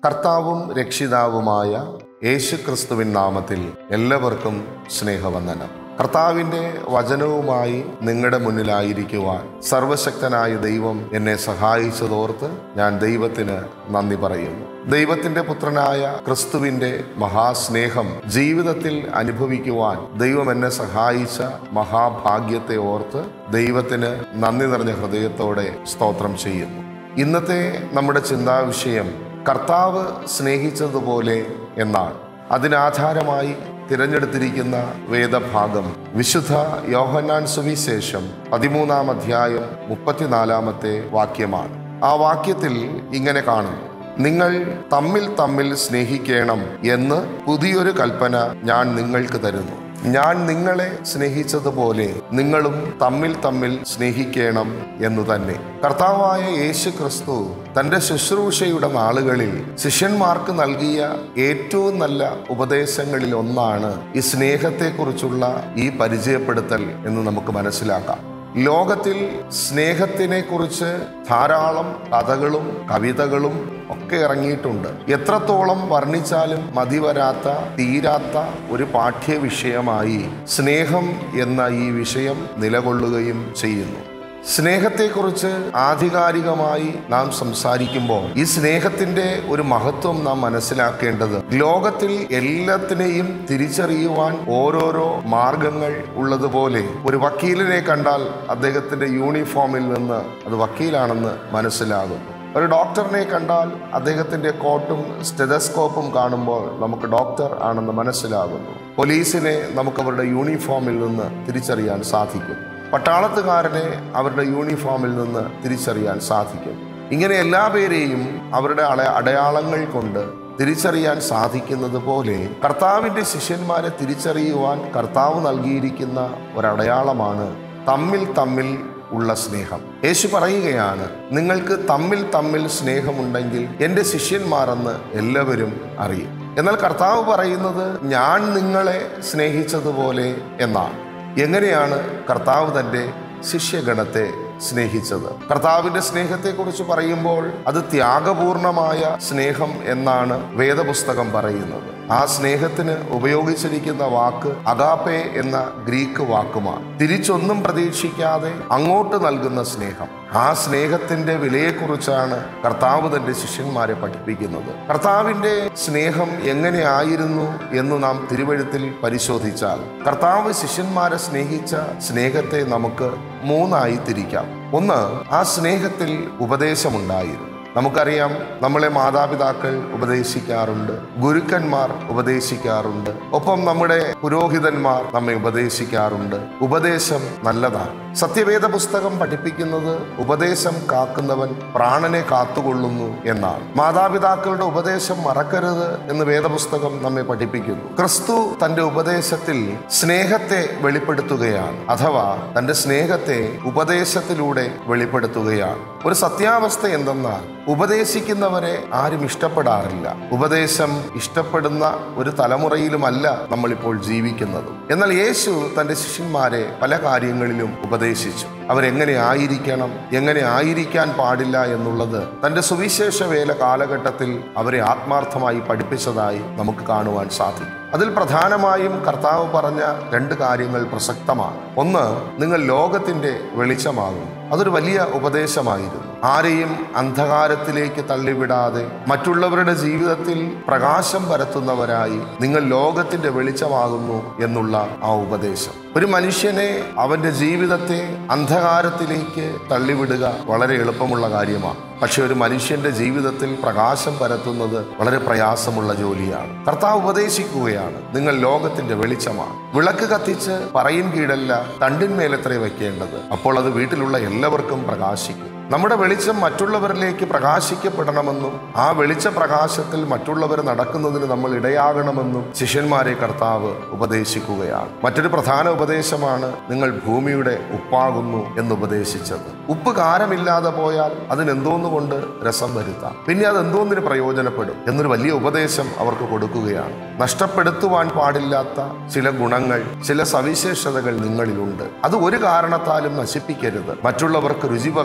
കർത്താവും രക്ഷിതാവുമായ യേശു ക്രിസ്തുവിൻ നാമത്തിൽ എല്ലാവർക്കും സ്നേഹവന്ദനം കർത്താവിൻ്റെ വചനവുമായി നിങ്ങളുടെ മുന്നിലായിരിക്കുവാൻ സർവശക്തനായ ദൈവം എന്നെ സഹായിച്ചതോർത്ത് ഞാൻ ദൈവത്തിന് നന്ദി പറയുന്നു ദൈവത്തിൻ്റെ പുത്രനായ ക്രിസ്തുവിൻ്റെ മഹാസ്നേഹം ജീവിതത്തിൽ അനുഭവിക്കുവാൻ ദൈവം എന്നെ സഹായിച്ച മഹാഭാഗ്യത്തെ ഓർത്ത് ദൈവത്തിന് നന്ദി നിറഞ്ഞ ഹൃദയത്തോടെ സ്തോത്രം ചെയ്യുന്നു ഇന്നത്തെ നമ്മുടെ ചിന്താവിഷയം കർത്താവ് സ്നേഹിച്ചതുപോലെ എന്നാണ് അതിനാധാരമായി തിരഞ്ഞെടുത്തിരിക്കുന്ന വേദഭാഗം വിശുദ്ധ യോഹന്നാൻ സുവിശേഷം പതിമൂന്നാം അധ്യായം മുപ്പത്തിനാലാമത്തെ വാക്യമാണ് ആ വാക്യത്തിൽ ഇങ്ങനെ കാണുന്നു നിങ്ങൾ തമ്മിൽ തമ്മിൽ സ്നേഹിക്കണം എന്ന് പുതിയൊരു കൽപ്പന ഞാൻ നിങ്ങൾക്ക് തരുന്നു ഞാൻ നിങ്ങളെ സ്നേഹിച്ചതുപോലെ നിങ്ങളും തമ്മിൽ തമ്മിൽ സ്നേഹിക്കണം എന്ന് തന്നെ കർത്താവായ യേശു ക്രിസ്തു തന്റെ ശുശ്രൂഷയുടെ നാളുകളിൽ ശിഷ്യന്മാർക്ക് നൽകിയ ഏറ്റവും നല്ല ഉപദേശങ്ങളിൽ ഒന്നാണ് ഈ സ്നേഹത്തെക്കുറിച്ചുള്ള ഈ പരിചയപ്പെടുത്തൽ എന്ന് നമുക്ക് മനസ്സിലാക്കാം ലോകത്തിൽ സ്നേഹത്തിനെ കുറിച്ച് ധാരാളം കഥകളും കവിതകളും ഒക്കെ ഇറങ്ങിയിട്ടുണ്ട് എത്രത്തോളം വർണ്ണിച്ചാലും മതിവരാത്ത തീരാത്ത ഒരു പാഠ്യവിഷയമായി സ്നേഹം എന്ന ഈ വിഷയം നിലകൊള്ളുകയും ചെയ്യുന്നു സ്നേഹത്തെക്കുറിച്ച് ആധികാരികമായി നാം സംസാരിക്കുമ്പോൾ ഈ സ്നേഹത്തിന്റെ ഒരു മഹത്വം നാം മനസ്സിലാക്കേണ്ടത് ലോകത്തിൽ എല്ലാത്തിനെയും തിരിച്ചറിയുവാൻ ഓരോരോ മാർഗങ്ങൾ ഉള്ളതുപോലെ ഒരു വക്കീലിനെ കണ്ടാൽ അദ്ദേഹത്തിന്റെ യൂണിഫോമിൽ നിന്ന് അത് വക്കീലാണെന്ന് മനസ്സിലാകുന്നു ഒരു ഡോക്ടറിനെ കണ്ടാൽ അദ്ദേഹത്തിന്റെ കോട്ടും സ്റ്റെതസ്കോപ്പും കാണുമ്പോൾ നമുക്ക് ഡോക്ടർ ആണെന്ന് മനസ്സിലാകുന്നു പോലീസിനെ നമുക്ക് അവരുടെ യൂണിഫോമിൽ നിന്ന് തിരിച്ചറിയാൻ സാധിക്കും പട്ടാളത്തുകാരനെ അവരുടെ യൂണിഫോമിൽ നിന്ന് തിരിച്ചറിയാൻ സാധിക്കും ഇങ്ങനെ എല്ലാ പേരെയും അവരുടെ അട അടയാളങ്ങൾ കൊണ്ട് തിരിച്ചറിയാൻ സാധിക്കുന്നത് പോലെ കർത്താവിൻ്റെ ശിഷ്യന്മാരെ തിരിച്ചറിയുവാൻ കർത്താവ് നൽകിയിരിക്കുന്ന ഒരടയാളമാണ് തമ്മിൽ തമ്മിൽ ഉള്ള സ്നേഹം യേശു പറയുകയാണ് നിങ്ങൾക്ക് തമ്മിൽ തമ്മിൽ സ്നേഹമുണ്ടെങ്കിൽ എൻ്റെ ശിഷ്യന്മാരെന്ന് എല്ലാവരും അറിയും എന്നാൽ കർത്താവ് പറയുന്നത് ഞാൻ നിങ്ങളെ സ്നേഹിച്ചതുപോലെ എന്നാണ് എങ്ങനെയാണ് കർത്താവ് തൻ്റെ ശിഷ്യഗണത്തെ സ്നേഹിച്ചത് കർത്താവിന്റെ സ്നേഹത്തെക്കുറിച്ച് പറയുമ്പോൾ അത് ത്യാഗപൂർണമായ സ്നേഹം എന്നാണ് വേദപുസ്തകം പറയുന്നത് ആ സ്നേഹത്തിന് ഉപയോഗിച്ചിരിക്കുന്ന വാക്ക് അഗാപ്പെ എന്ന ഗ്രീക്ക് വാക്കുമാണ് തിരിച്ചൊന്നും പ്രതീക്ഷിക്കാതെ അങ്ങോട്ട് നൽകുന്ന സ്നേഹം ആ സ്നേഹത്തിന്റെ വിലയെക്കുറിച്ചാണ് കർത്താവ് തന്റെ ശിഷ്യന്മാരെ പഠിപ്പിക്കുന്നത് കർത്താവിന്റെ സ്നേഹം എങ്ങനെയായിരുന്നു എന്ന് നാം തിരുവഴുത്തിൽ പരിശോധിച്ചാൽ കർത്താവ് ശിഷ്യന്മാരെ സ്നേഹിച്ച സ്നേഹത്തെ നമുക്ക് മൂന്നായി തിരിക്കാം ഒന്ന് ആ സ്നേഹത്തിൽ ഉപദേശമുണ്ടായിരുന്നു നമുക്കറിയാം നമ്മളെ മാതാപിതാക്കൾ ഉപദേശിക്കാറുണ്ട് ഗുരുക്കന്മാർ ഉപദേശിക്കാറുണ്ട് ഒപ്പം നമ്മുടെ പുരോഹിതന്മാർ നമ്മെ ഉപദേശിക്കാറുണ്ട് ഉപദേശം നല്ലതാണ് സത്യവേദ പുസ്തകം പഠിപ്പിക്കുന്നത് ഉപദേശം കാക്കുന്നവൻ പ്രാണനെ കാത്തുകൊള്ളുന്നു എന്നാണ് മാതാപിതാക്കളുടെ ഉപദേശം മറക്കരുത് എന്ന് വേദപുസ്തകം നമ്മെ പഠിപ്പിക്കുന്നു ക്രിസ്തു തന്റെ ഉപദേശത്തിൽ സ്നേഹത്തെ വെളിപ്പെടുത്തുകയാണ് അഥവാ തന്റെ സ്നേഹത്തെ ഉപദേശത്തിലൂടെ വെളിപ്പെടുത്തുകയാണ് ഒരു സത്യാവസ്ഥ എന്തെന്നാൽ ഉപദേശിക്കുന്നവരെ ആരും ഇഷ്ടപ്പെടാറില്ല ഉപദേശം ഇഷ്ടപ്പെടുന്ന ഒരു തലമുറയിലുമല്ല നമ്മളിപ്പോൾ ജീവിക്കുന്നത് എന്നാൽ യേശു തന്റെ ശിഷ്യന്മാരെ പല കാര്യങ്ങളിലും ഉപദേശിച്ചു അവരെങ്ങനെ ആയിരിക്കണം എങ്ങനെ ആയിരിക്കാൻ പാടില്ല എന്നുള്ളത് തന്റെ സുവിശേഷ വേല കാലഘട്ടത്തിൽ അവരെ ആത്മാർത്ഥമായി പഠിപ്പിച്ചതായി നമുക്ക് കാണുവാൻ സാധിക്കും അതിൽ പ്രധാനമായും കർത്താവ് പറഞ്ഞ രണ്ട് കാര്യങ്ങൾ പ്രസക്തമാണ് ഒന്ന് നിങ്ങൾ ലോകത്തിന്റെ വെളിച്ചമാകും അതൊരു വലിയ ഉപദേശമായിരുന്നു ആരെയും അന്ധകാരത്തിലേക്ക് തള്ളിവിടാതെ മറ്റുള്ളവരുടെ ജീവിതത്തിൽ പ്രകാശം പരത്തുന്നവരായി നിങ്ങൾ ലോകത്തിന്റെ വെളിച്ചമാകുന്നു എന്നുള്ള ആ ഉപദേശം ഒരു മനുഷ്യനെ അവന്റെ ജീവിതത്തെ അന്ധകാരത്തിലേക്ക് തള്ളിവിടുക വളരെ എളുപ്പമുള്ള കാര്യമാണ് പക്ഷെ ഒരു മനുഷ്യന്റെ ജീവിതത്തിൽ പ്രകാശം പരത്തുന്നത് വളരെ പ്രയാസമുള്ള ജോലിയാണ് കർത്താവ് ഉപദേശിക്കുകയാണ് നിങ്ങൾ ലോകത്തിന്റെ വെളിച്ചമാണ് വിളക്ക് കത്തിച്ച് പറയിൻ കീഴല്ല തണ്ടിന്മേലത്രേ വെക്കേണ്ടത് അപ്പോൾ അത് വീട്ടിലുള്ള എല്ലാവർക്കും പ്രകാശിക്കും നമ്മുടെ വെളിച്ചം മറ്റുള്ളവരിലേക്ക് പ്രകാശിക്കപ്പെടണമെന്നും ആ വെളിച്ച പ്രകാശത്തിൽ മറ്റുള്ളവർ നടക്കുന്നതിന് നമ്മൾ ഇടയാകണമെന്നും ശിഷ്യന്മാരെ കർത്താവ് ഉപദേശിക്കുകയാണ് മറ്റൊരു പ്രധാന ഉപദേശമാണ് നിങ്ങൾ ഭൂമിയുടെ ഉപ്പാകുന്നു എന്ന് ഉപദേശിച്ചത് ഉപ്പ് കാരമില്ലാതെ പോയാൽ അതിനെന്തോന്നുകൊണ്ട് രസം വരുത്താം പിന്നെ അത് എന്തോന്നിന് പ്രയോജനപ്പെടും എന്നൊരു വലിയ ഉപദേശം അവർക്ക് കൊടുക്കുകയാണ് നഷ്ടപ്പെടുത്തുവാൻ പാടില്ലാത്ത ചില ഗുണങ്ങൾ ചില സവിശേഷതകൾ നിങ്ങളിലുണ്ട് അത് ഒരു കാരണത്താലും നശിപ്പിക്കരുത് മറ്റുള്ളവർക്ക് രുചി പകരുന്ന ആൾ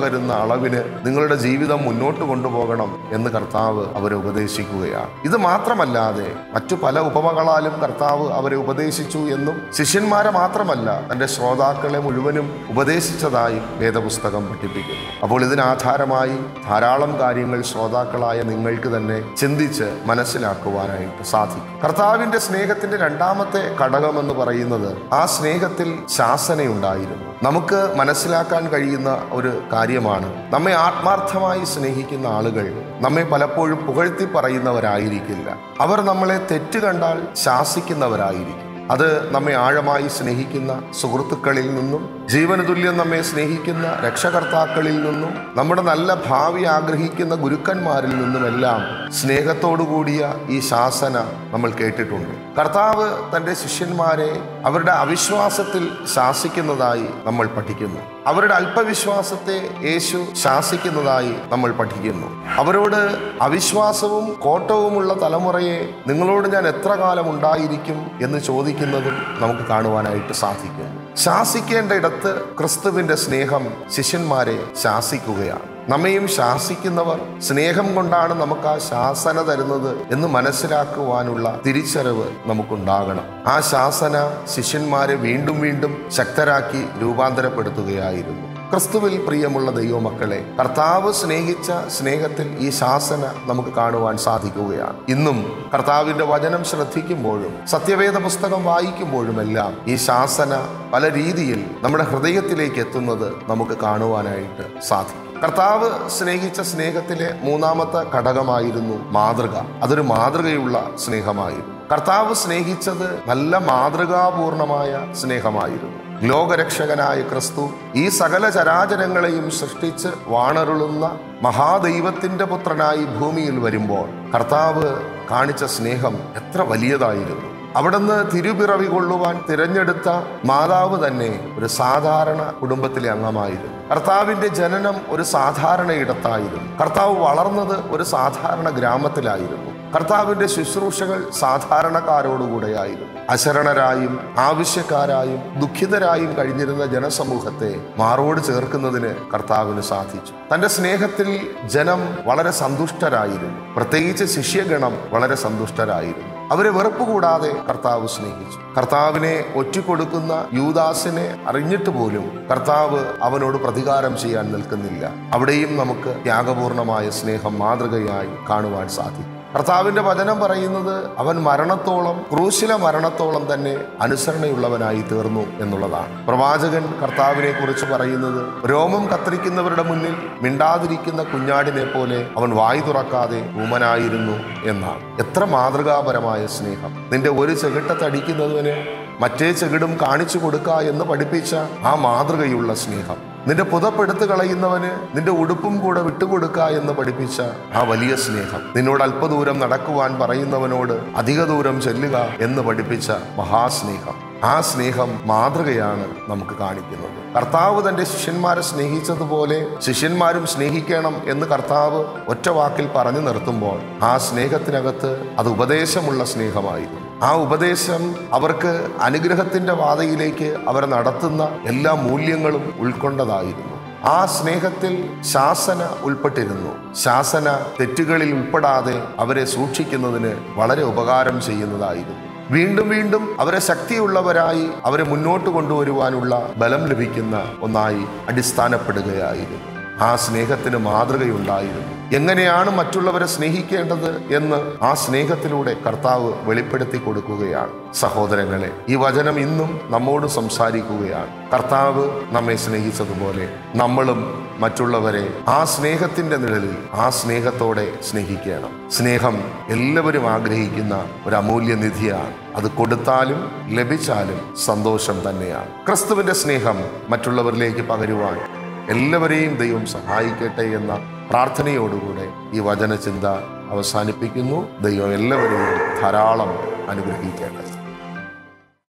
അളവിന് നിങ്ങളുടെ ജീവിതം മുന്നോട്ട് കൊണ്ടുപോകണം എന്ന് കർത്താവ് അവരെ ഉപദേശിക്കുകയാണ് ഇത് മാത്രമല്ലാതെ മറ്റു പല ഉപമകളാലും കർത്താവ് അവരെ ഉപദേശിച്ചു എന്നും ശിഷ്യന്മാരെ മാത്രമല്ല തൻ്റെ ശ്രോതാക്കളെ മുഴുവനും ഉപദേശിച്ചതായി വേദപുസ്തകം പഠിപ്പിക്കുന്നു അപ്പോൾ ഇതിനാധാരമായി ധാരാളം കാര്യങ്ങൾ ശ്രോതാക്കളായ നിങ്ങൾക്ക് തന്നെ ചിന്തിച്ച് മനസ്സിലാക്കുവാനായിട്ട് സാധിക്കും കർത്താവിന്റെ സ്നേഹത്തിന്റെ രണ്ടാമത്തെ ഘടകമെന്ന് പറയുന്നത് ആ സ്നേഹത്തിൽ ശാസനയുണ്ടായിരുന്നു നമുക്ക് മനസ്സിലാക്കാൻ കഴിയുന്ന ഒരു കാര്യമാണ് നമ്മെ ആത്മാർത്ഥമായി സ്നേഹിക്കുന്ന ആളുകൾ നമ്മെ പലപ്പോഴും പുകഴ്ത്തി പറയുന്നവരായിരിക്കില്ല അവർ നമ്മളെ തെറ്റ് കണ്ടാൽ ശാസിക്കുന്നവരായിരിക്കും അത് നമ്മെ ആഴമായി സ്നേഹിക്കുന്ന സുഹൃത്തുക്കളിൽ നിന്നും ജീവനതുല്യം നമ്മെ സ്നേഹിക്കുന്ന രക്ഷകർത്താക്കളിൽ നിന്നും നമ്മുടെ നല്ല ഭാവി ആഗ്രഹിക്കുന്ന ഗുരുക്കന്മാരിൽ നിന്നുമെല്ലാം സ്നേഹത്തോടു കൂടിയ ഈ ശാസന നമ്മൾ കേട്ടിട്ടുണ്ട് കർത്താവ് തൻ്റെ ശിഷ്യന്മാരെ അവരുടെ അവിശ്വാസത്തിൽ ശാസിക്കുന്നതായി നമ്മൾ പഠിക്കുന്നു അവരുടെ അല്പവിശ്വാസത്തെ യേശു ശാസിക്കുന്നതായി നമ്മൾ പഠിക്കുന്നു അവരോട് അവിശ്വാസവും കോട്ടവുമുള്ള തലമുറയെ നിങ്ങളോട് ഞാൻ എത്ര കാലം ഉണ്ടായിരിക്കും എന്ന് ചോദിക്കുന്നതും നമുക്ക് കാണുവാനായിട്ട് സാധിക്കും ശാസിക്കേണ്ട ഇടത്ത് ക്രിസ്തുവിന്റെ സ്നേഹം ശിഷ്യന്മാരെ ശാസിക്കുകയാണ് നമ്മയും ശാസിക്കുന്നവർ സ്നേഹം കൊണ്ടാണ് നമുക്ക് ആ ശാസന തരുന്നത് എന്ന് മനസ്സിലാക്കുവാനുള്ള തിരിച്ചറിവ് നമുക്കുണ്ടാകണം ആ ശാസന ശിഷ്യന്മാരെ വീണ്ടും വീണ്ടും ശക്തരാക്കി രൂപാന്തരപ്പെടുത്തുകയായിരുന്നു ക്രിസ്തുവിൽ പ്രിയമുള്ള ദൈവമക്കളെ കർത്താവ് സ്നേഹിച്ച സ്നേഹത്തിൽ ഈ ശാസന നമുക്ക് കാണുവാൻ സാധിക്കുകയാണ് ഇന്നും കർത്താവിന്റെ വചനം ശ്രദ്ധിക്കുമ്പോഴും സത്യവേദ പുസ്തകം വായിക്കുമ്പോഴുമെല്ലാം ഈ ശാസന പല രീതിയിൽ നമ്മുടെ ഹൃദയത്തിലേക്ക് എത്തുന്നത് നമുക്ക് കാണുവാനായിട്ട് സാധിക്കും കർത്താവ് സ്നേഹിച്ച സ്നേഹത്തിലെ മൂന്നാമത്തെ ഘടകമായിരുന്നു മാതൃക അതൊരു മാതൃകയുള്ള സ്നേഹമായിരുന്നു കർത്താവ് സ്നേഹിച്ചത് നല്ല മാതൃകാപൂർണമായ സ്നേഹമായിരുന്നു ലോകരക്ഷകനായ ക്രിസ്തു ഈ സകല ചരാചരങ്ങളെയും സൃഷ്ടിച്ച് വാണരുളുന്ന മഹാദൈവത്തിന്റെ പുത്രനായി ഭൂമിയിൽ വരുമ്പോൾ കർത്താവ് കാണിച്ച സ്നേഹം എത്ര വലിയതായിരുന്നു അവിടുന്ന് തിരുപിറവി കൊള്ളുവാൻ തിരഞ്ഞെടുത്ത മാതാവ് തന്നെ ഒരു സാധാരണ കുടുംബത്തിലെ അംഗമായിരുന്നു കർത്താവിന്റെ ജനനം ഒരു സാധാരണ ഇടത്തായിരുന്നു കർത്താവ് വളർന്നത് ഒരു സാധാരണ ഗ്രാമത്തിലായിരുന്നു കർത്താവിന്റെ ശുശ്രൂഷകൾ സാധാരണക്കാരോടുകൂടെയായിരുന്നു അശരണരായും ആവശ്യക്കാരായും ദുഃഖിതരായും കഴിഞ്ഞിരുന്ന ജനസമൂഹത്തെ മാറോട് ചേർക്കുന്നതിന് കർത്താവിന് സാധിച്ചു തന്റെ സ്നേഹത്തിൽ ജനം വളരെ സന്തുഷ്ടരായിരുന്നു പ്രത്യേകിച്ച് ശിഷ്യഗണം വളരെ സന്തുഷ്ടരായിരുന്നു അവരെ വെറുപ്പ് കൂടാതെ കർത്താവ് സ്നേഹിച്ചു കർത്താവിനെ ഒറ്റിക്കൊടുക്കുന്ന യൂദാസിനെ അറിഞ്ഞിട്ട് പോലും കർത്താവ് അവനോട് പ്രതികാരം ചെയ്യാൻ നിൽക്കുന്നില്ല അവിടെയും നമുക്ക് ത്യാഗപൂർണമായ സ്നേഹം മാതൃകയായി കാണുവാൻ സാധിക്കും കർത്താവിന്റെ വചനം പറയുന്നത് അവൻ മരണത്തോളം ക്രൂശില മരണത്തോളം തന്നെ അനുസരണയുള്ളവനായി തീർന്നു എന്നുള്ളതാണ് പ്രവാചകൻ കർത്താവിനെ കുറിച്ച് പറയുന്നത് രോമം കത്തിരിക്കുന്നവരുടെ മുന്നിൽ മിണ്ടാതിരിക്കുന്ന കുഞ്ഞാടിനെ പോലെ അവൻ വായി തുറക്കാതെ ഊമനായിരുന്നു എന്നാണ് എത്ര മാതൃകാപരമായ സ്നേഹം നിന്റെ ഒരു ചെകിട്ടത്തടിക്കുന്നതിന് മറ്റേ ചെകിടും കാണിച്ചു കൊടുക്ക എന്ന് പഠിപ്പിച്ച ആ മാതൃകയുള്ള സ്നേഹം നിന്റെ പുതപ്പെടുത്ത് കളയുന്നവന് നിന്റെ ഉടുപ്പും കൂടെ വിട്ടുകൊടുക്ക എന്ന് പഠിപ്പിച്ച ആ വലിയ സ്നേഹം നിന്നോട് അല്പദൂരം നടക്കുവാൻ പറയുന്നവനോട് അധിക ദൂരം ചെല്ലുക എന്ന് പഠിപ്പിച്ച മഹാസ്നേഹം ആ സ്നേഹം മാതൃകയാണ് നമുക്ക് കാണിക്കുന്നത് കർത്താവ് തന്റെ ശിഷ്യന്മാരെ സ്നേഹിച്ചതുപോലെ ശിഷ്യന്മാരും സ്നേഹിക്കണം എന്ന് കർത്താവ് ഒറ്റ വാക്കിൽ പറഞ്ഞു നിർത്തുമ്പോൾ ആ സ്നേഹത്തിനകത്ത് അത് ഉപദേശമുള്ള സ്നേഹമായിരുന്നു ആ ഉപദേശം അവർക്ക് അനുഗ്രഹത്തിന്റെ പാതയിലേക്ക് അവരെ നടത്തുന്ന എല്ലാ മൂല്യങ്ങളും ഉൾക്കൊണ്ടതായിരുന്നു ആ സ്നേഹത്തിൽ ശാസന ഉൾപ്പെട്ടിരുന്നു ശാസന തെറ്റുകളിൽ ഉൾപ്പെടാതെ അവരെ സൂക്ഷിക്കുന്നതിന് വളരെ ഉപകാരം ചെയ്യുന്നതായിരുന്നു വീണ്ടും വീണ്ടും അവരെ ശക്തിയുള്ളവരായി അവരെ മുന്നോട്ട് കൊണ്ടുവരുവാനുള്ള ബലം ലഭിക്കുന്ന ഒന്നായി അടിസ്ഥാനപ്പെടുകയായിരുന്നു ആ സ്നേഹത്തിന് മാതൃകയുണ്ടായിരുന്നു എങ്ങനെയാണ് മറ്റുള്ളവരെ സ്നേഹിക്കേണ്ടത് എന്ന് ആ സ്നേഹത്തിലൂടെ കർത്താവ് വെളിപ്പെടുത്തി കൊടുക്കുകയാണ് സഹോദരങ്ങളെ ഈ വചനം ഇന്നും നമ്മോട് സംസാരിക്കുകയാണ് കർത്താവ് നമ്മെ സ്നേഹിച്ചതുപോലെ നമ്മളും മറ്റുള്ളവരെ ആ സ്നേഹത്തിന്റെ നിഴലിൽ ആ സ്നേഹത്തോടെ സ്നേഹിക്കണം സ്നേഹം എല്ലാവരും ആഗ്രഹിക്കുന്ന ഒരു അമൂല്യ നിധിയാണ് അത് കൊടുത്താലും ലഭിച്ചാലും സന്തോഷം തന്നെയാണ് ക്രിസ്തുവിന്റെ സ്നേഹം മറ്റുള്ളവരിലേക്ക് പകരുവാൻ എല്ലാവരെയും ദൈവം സഹായിക്കട്ടെ എന്ന പ്രാർത്ഥനയോടുകൂടെ ഈ വചനചിന്ത അവസാനിപ്പിക്കുന്നു ദൈവം എല്ലാവരെയും ധാരാളം അനുഗ്രഹിക്കട്ടെ